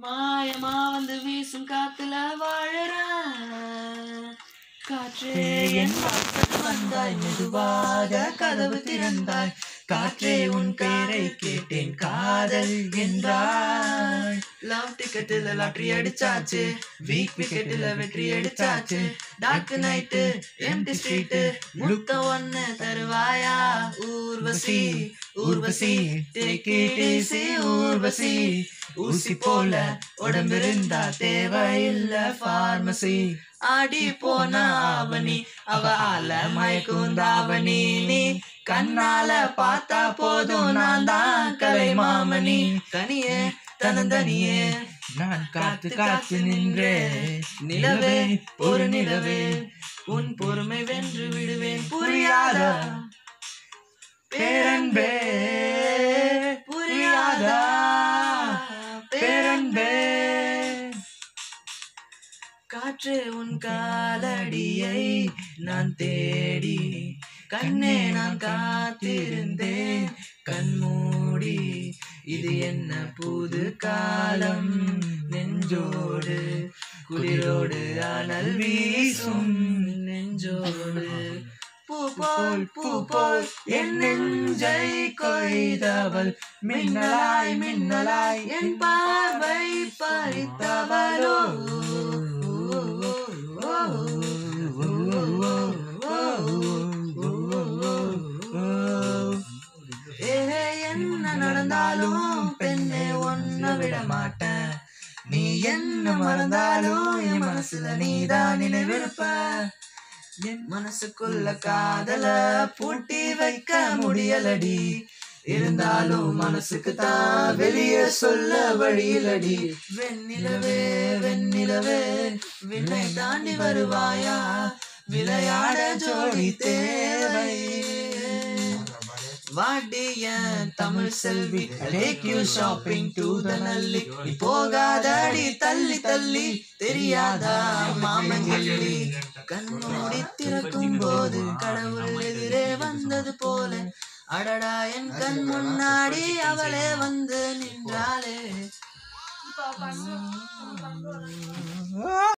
மாயமா வந்து வீசும் காத்துல வாழற காற்றே என் வாசல் வந்தாய் மெதுவாக கதவு திறந்தாய் காற்றே உன் பேரை கேட்டேன் காதல் என்றாய் லவ் டிக்கெட்டில் லாட்ரி அடிச்சாச்சு வீக் விக்கெட்டில் வெற்றி அடிச்சாச்சு டார்க் நைட்டு எம்டி ஸ்ட்ரீட்டு முத்த ஒண்ணு தருவாயா Urvashi Urvashi take it easy Urvashi ஊசி போல உடம்பிருந்தா தேவையில்ல பார்மசி ஆடி போன அவனி அவ ஆல மயக்கும் தாவணி நீ கண்ணால பார்த்தா போதும் நான் தான் கலை மாமணி கனியே தனந்தனியே நான் காத்து காத்து நின்றே நிலவே ஒரு நிலவே உன் பொறுமை வென்று விடுவேன் புரியாதா பேரன்பே புரியாதா பேரன்பே காற்று உன் காலடியை நான் தேடி கண்ணே நான் காத்திருந்தேன் கண்மூடி இது என்ன புது காலம் நெஞ்சோடு குளிரோடு அனல் வீசும் நெஞ்சோடு பூ போல் பூ போல் என் நெஞ்சை கொய்தவள் மின்னலாய் மின்னலாய் என் பார்வை பறித்தவளோ ஏ, என்ன நடந்தாலும் பெண்ணே ஒன்ன விட மாட்டேன் நீ என்ன மறந்தாலும் என் மனசுல நீதான் நினைவிருப்ப என் மனசுக்குள்ள காதல பூட்டி வைக்க முடியலடி இருந்தாலும் மனசுக்கு தான் வெளியே சொல்ல வழியிலடி வெண்ணிலவே வெண்ணிலவே விண்ணை தாண்டி வருவாயா விளையாட ஜோடி தேவை வாடிய Tamil Selvi take you shopping to the Nalli நீ போகாதடி தள்ளி தள்ளி தெரியாதா மாமங்கிள்ளி கண்மூடி திறக்கும் போது கடவுள் எதிரே வந்தது போல அடடா என் கண் முன்னாடி அவளே வந்து நின்றாளே